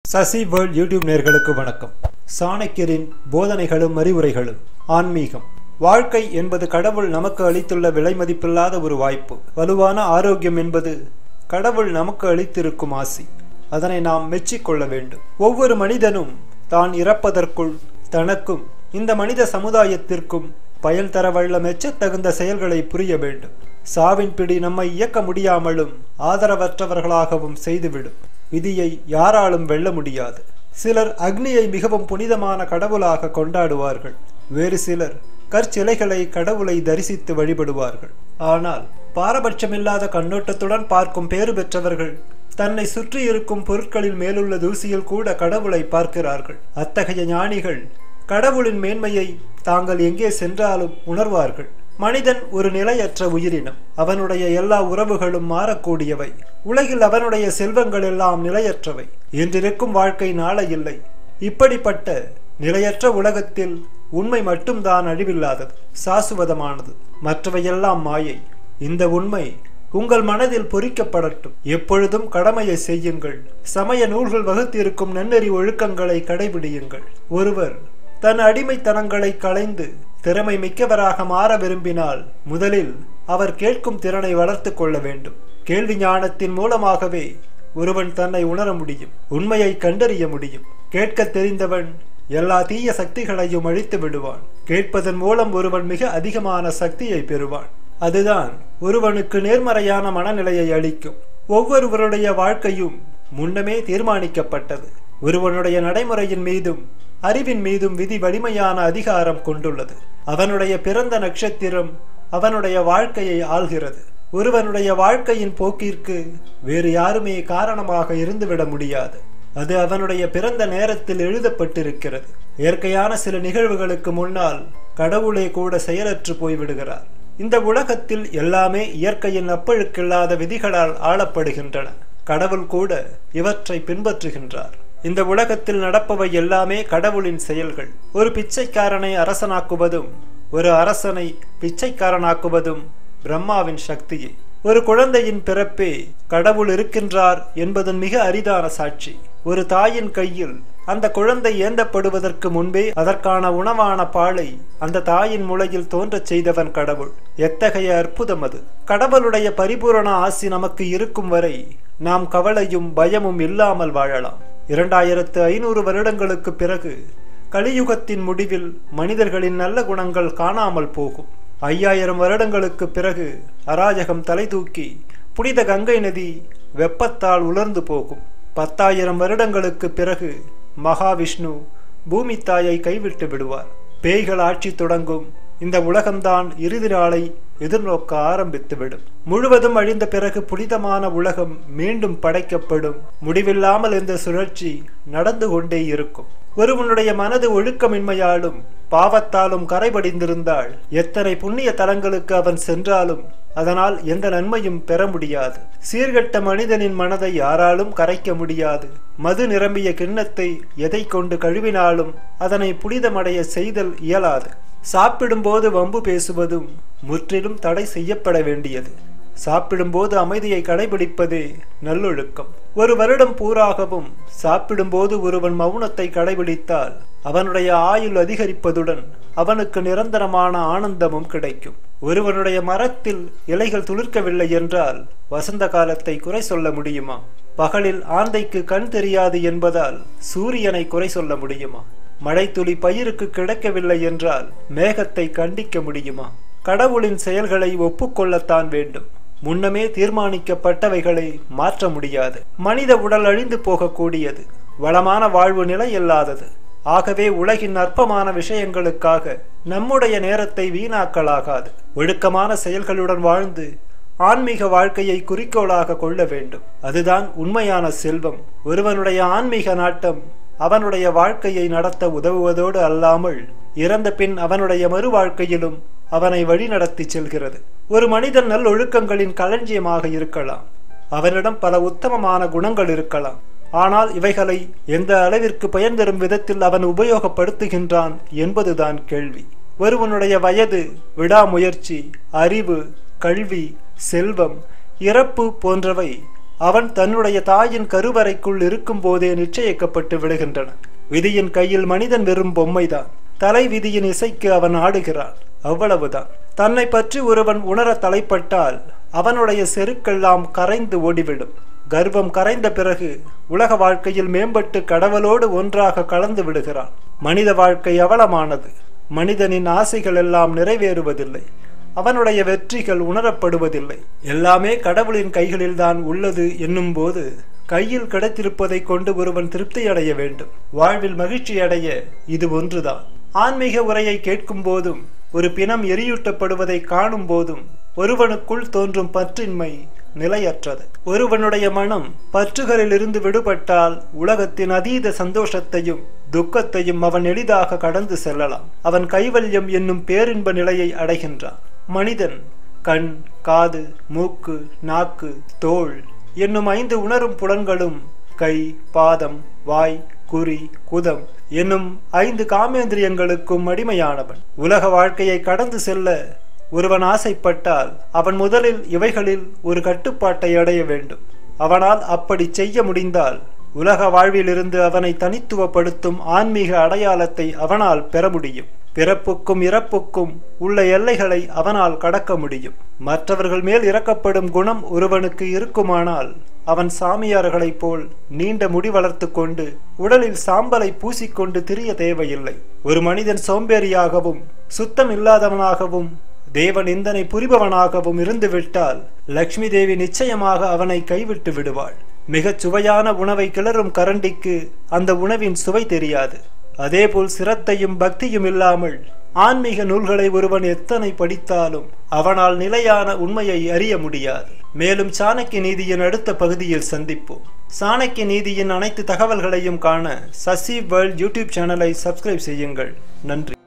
Sasi world YouTube நேர்களுக்கு வணக்கம் சாணக்கியரின் போதனைகளும் அறிவுரைகளும் ஆன்மீகம் வாழ்க்கை என்பது கடவுள் நமக்கு அளித்துள்ள விலை மதிப்பில்லாத ஒரு வாய்ப்பு வலுவான ஆரோக்கியம் என்பது கடவுள் நமக்கு அளித்திருக்கும் ஆசி அதனை நாம் மெச்சிக்கொள்ள வேண்டும் ஒவ்வொரு மனிதனும் தான் இறப்பதற்குள் தனக்கும் இந்த மனித சமுதாயத்திற்கும் பயன் தரவல்ல மெச்சத்தகுந்த செயல்களை புரிய வேண்டும் சாவின் பிடி நம்மை இயக்க முடியாமலும் ஆதரவற்றவர்களாகவும் செய்துவிடும் விதியை யாராலும் வெல்ல முடியாது சிலர் அக்னியை மிகவும் புனிதமான கடவுளாக கொண்டாடுவார்கள் வேறு சிலர் கற்சிலைகளை கடவுளை தரிசித்து வழிபடுவார்கள் ஆனால் பாரபட்சமில்லாத கண்ணோட்டத்துடன் பார்க்கும் பேறு பெற்றவர்கள் தன்னை சுற்றி இருக்கும் பொருட்களின் மேலுள்ள தூசியில் கூட கடவுளை பார்க்கிறார்கள் அத்தகைய ஞானிகள் கடவுளின் மேன்மையை தாங்கள் எங்கே சென்றாலும் உணர்வார்கள் மனிதன் ஒரு நிலையற்ற உயிரினம் அவனுடைய எல்லா உறவுகளும் மாறக்கூடியவை உலகில் அவனுடைய செல்வங்கள் எல்லாம் நிலையற்றவை என்றிருக்கும் வாழ்க்கை நாளை இல்லை இப்படிப்பட்ட நிலையற்ற உலகத்தில் உண்மை மட்டும்தான் அழிவில்லாதது சாசுவதமானது மற்றவையெல்லாம் மாயை இந்த உண்மை உங்கள் மனதில் பொறிக்கப்படட்டும் எப்பொழுதும் கடமையை செய்யுங்கள் சமய நூல்கள் வகுத்திருக்கும் நன்னெறி ஒழுக்கங்களை கடைபிடியுங்கள் ஒருவர் தன் அடிமைத்தனங்களை களைந்து திறமை மிக்கவராக மாற விரும்பினால் முதலில் அவர் கேட்கும் திறனை வளர்த்து கொள்ள வேண்டும் கேள்வி ஞானத்தின் மூலமாகவே ஒருவன் தன்னை உணர முடியும் உண்மையை கண்டறிய முடியும் கேட்க தெரிந்தவன் எல்லா தீய சக்திகளையும் அழித்து விடுவான் கேட்பதன் மூலம் ஒருவன் மிக அதிகமான சக்தியை பெறுவான் அதுதான் ஒருவனுக்கு நேர்மறையான மனநிலையை அளிக்கும் ஒவ்வொருவருடைய வாழ்க்கையும் முன்னமே தீர்மானிக்கப்பட்டது ஒருவனுடைய நடைமுறையின் மீதும் அறிவின் மீதும் விதி வலிமையான அதிகாரம் கொண்டுள்ளது அவனுடைய பிறந்த நட்சத்திரம் அவனுடைய வாழ்க்கையை ஆள்கிறது ஒருவனுடைய வாழ்க்கையின் போக்கிற்கு வேறு யாருமே காரணமாக இருந்துவிட முடியாது அது அவனுடைய பிறந்த நேரத்தில் எழுதப்பட்டிருக்கிறது இயற்கையான சில நிகழ்வுகளுக்கு முன்னால் கடவுளே கூட செயலற்று போய்விடுகிறார் இந்த உலகத்தில் எல்லாமே இயற்கையின் அப்பழுக்கில்லாத விதிகளால் ஆளப்படுகின்றன கடவுள் கூட இவற்றை பின்பற்றுகின்றார் இந்த உலகத்தில் நடப்பவை எல்லாமே கடவுளின் செயல்கள் ஒரு பிச்சைக்காரனை அரசனாக்குவதும் ஒரு அரசனை பிச்சைக்காரனாக்குவதும் பிரம்மாவின் சக்தியே ஒரு குழந்தையின் பிறப்பே கடவுள் இருக்கின்றார் என்பதன் மிக அரிதான சாட்சி ஒரு தாயின் கையில் அந்த குழந்தை ஏந்தப்படுவதற்கு முன்பே அதற்கான உணவான பாலை அந்த தாயின் முளையில் தோன்றச் செய்தவன் கடவுள் எத்தகைய அற்புதம் அது கடவுளுடைய பரிபூரண ஆசி நமக்கு இருக்கும் வரை நாம் கவலையும் பயமும் இல்லாமல் வாழலாம் இரண்டாயிரத்து ஐநூறு வருடங்களுக்கு பிறகு கலியுகத்தின் முடிவில் மனிதர்களின் நல்ல குணங்கள் காணாமல் போகும் ஐயாயிரம் வருடங்களுக்கு பிறகு அராஜகம் தலை தூக்கி புனித கங்கை நதி வெப்பத்தால் உலர்ந்து போகும் பத்தாயிரம் வருடங்களுக்கு பிறகு மகாவிஷ்ணு பூமி தாயை கைவிட்டு விடுவார் பேய்கள் ஆட்சி தொடங்கும் இந்த உலகம்தான் இறுதி நாளை எதிர்நோக்க ஆரம்பித்துவிடும் முழுவதும் அழிந்த பிறகு புனிதமான உலகம் மீண்டும் படைக்கப்படும் முடிவில்லாமல் இந்த சுழற்சி நடந்து கொண்டே இருக்கும் ஒருவனுடைய மனது ஒழுக்கமின்மையாலும் பாவத்தாலும் கரைபடிந்திருந்தால் எத்தனை புண்ணிய தலங்களுக்கு அவன் சென்றாலும் அதனால் எந்த நன்மையும் பெற முடியாது சீர்கட்ட மனிதனின் மனதை யாராலும் கரைக்க முடியாது மது நிரம்பிய கிண்ணத்தை எதை கொண்டு கழுவினாலும் அதனை புனிதமடைய செய்தல் இயலாது சாப்பிடும்போது வம்பு பேசுவதும் முற்றிலும் தடை செய்யப்பட வேண்டியது சாப்பிடும்போது அமைதியை கடைபிடிப்பதே நல்லொழுக்கம் ஒரு வருடம் பூராகவும் சாப்பிடும்போது ஒருவன் மௌனத்தை கடைபிடித்தால் அவனுடைய ஆயுள் அதிகரிப்பதுடன் அவனுக்கு நிரந்தரமான ஆனந்தமும் கிடைக்கும் ஒருவனுடைய மரத்தில் இலைகள் துளிர்க்கவில்லை என்றால் வசந்த காலத்தை குறை சொல்ல முடியுமா பகலில் ஆந்தைக்கு கண் தெரியாது என்பதால் சூரியனை குறை சொல்ல முடியுமா மழைத்துளி பயிருக்கு கிடைக்கவில்லை என்றால் மேகத்தை கண்டிக்க முடியுமா கடவுளின் செயல்களை ஒப்புக்கொள்ளத்தான் வேண்டும் முன்னமே தீர்மானிக்கப்பட்டவைகளை மாற்ற முடியாது மனித உடல் அழிந்து போகக்கூடியது வளமான வாழ்வு நிலை இல்லாதது ஆகவே உலகின் அற்பமான விஷயங்களுக்காக நம்முடைய நேரத்தை வீணாக்கலாகாது ஒழுக்கமான செயல்களுடன் வாழ்ந்து ஆன்மீக வாழ்க்கையை குறிக்கோளாக கொள்ள வேண்டும் அதுதான் உண்மையான செல்வம் ஒருவனுடைய ஆன்மீக நாட்டம் அவனுடைய வாழ்க்கையை நடத்த உதவுவதோடு அல்லாமல் இறந்த பின் அவனுடைய மறு வாழ்க்கையிலும் அவனை வழிநடத்தி செல்கிறது ஒரு மனிதன் நல் ஒழுக்கங்களின் களஞ்சியமாக இருக்கலாம் அவனிடம் பல உத்தமமான குணங்கள் இருக்கலாம் ஆனால் இவைகளை எந்த அளவிற்கு பயன் தரும் விதத்தில் அவன் உபயோகப்படுத்துகின்றான் என்பதுதான் கேள்வி ஒருவனுடைய வயது விடாமுயற்சி அறிவு கல்வி செல்வம் இறப்பு போன்றவை அவன் தன்னுடைய தாயின் கருவறைக்குள் இருக்கும் போதே நிச்சயிக்கப்பட்டு விடுகின்றன விதியின் கையில் மனிதன் வெறும் பொம்மைதான் தலை விதியின் இசைக்கு அவன் ஆடுகிறான் அவ்வளவுதான் தன்னை பற்றி ஒருவன் உணர தலைப்பட்டால் அவனுடைய செருக்கெல்லாம் கரைந்து ஓடிவிடும் கர்வம் கரைந்த பிறகு உலக வாழ்க்கையில் மேம்பட்டு கடவுளோடு ஒன்றாக கலந்து விடுகிறான் மனித வாழ்க்கை அவலமானது மனிதனின் ஆசைகள் எல்லாம் நிறைவேறுவதில்லை அவனுடைய வெற்றிகள் உணரப்படுவதில்லை எல்லாமே கடவுளின் கைகளில்தான் உள்ளது என்னும் போது கையில் கிடைத்திருப்பதை கொண்டு ஒருவன் திருப்தி அடைய வேண்டும் வாழ்வில் மகிழ்ச்சி அடைய இது ஒன்றுதான் ஆன்மீக உரையை கேட்கும் போதும் ஒரு பிணம் எரியூட்டப்படுவதை காணும் போதும் ஒருவனுக்குள் தோன்றும் பற்றின்மை நிலையற்றது ஒருவனுடைய மனம் பற்றுகளில் இருந்து விடுபட்டால் உலகத்தின் அதீத சந்தோஷத்தையும் துக்கத்தையும் அவன் எளிதாக கடந்து செல்லலாம் அவன் கைவல்யம் என்னும் பேரின்ப நிலையை அடைகின்றான் மனிதன் கண் காது மூக்கு நாக்கு தோல் என்னும் ஐந்து உணரும் புலன்களும் கை பாதம் வாய் குறி குதம் என்னும் ஐந்து காமேந்திரியங்களுக்கும் அடிமையானவன் உலக வாழ்க்கையை கடந்து செல்ல ஒருவன் ஆசைப்பட்டால் அவன் முதலில் இவைகளில் ஒரு கட்டுப்பாட்டை அடைய வேண்டும் அவனால் அப்படி செய்ய முடிந்தால் உலக வாழ்விலிருந்து அவனை தனித்துவப்படுத்தும் ஆன்மீக அடையாளத்தை அவனால் பெற முடியும் பிறப்புக்கும் இறப்புக்கும் உள்ள எல்லைகளை அவனால் கடக்க முடியும் மற்றவர்கள் மேல் இறக்கப்படும் குணம் ஒருவனுக்கு இருக்குமானால் அவன் சாமியார்களைப் போல் நீண்ட முடி வளர்த்து கொண்டு உடலில் சாம்பலை பூசிக்கொண்டு திரிய தேவையில்லை ஒரு மனிதன் சோம்பேறியாகவும் சுத்தம் இல்லாதவனாகவும் தேவ நிந்தனை புரிபவனாகவும் இருந்துவிட்டால் லக்ஷ்மி தேவி நிச்சயமாக அவனை கைவிட்டு விடுவாள் மிகச் சுவையான உணவை கிளறும் கரண்டிக்கு அந்த உணவின் சுவை தெரியாது அதேபோல் சிரத்தையும் பக்தியும் இல்லாமல் ஆன்மீக நூல்களை ஒருவன் எத்தனை படித்தாலும் அவனால் நிலையான உண்மையை அறிய முடியாது மேலும் சாணக்கிய நீதியின் அடுத்த பகுதியில் சந்திப்போம் சாணக்கிய நீதியின் அனைத்து தகவல்களையும் காண சசி வேர்ல்ட் யூடியூப் சேனலை சப்ஸ்கிரைப் செய்யுங்கள் நன்றி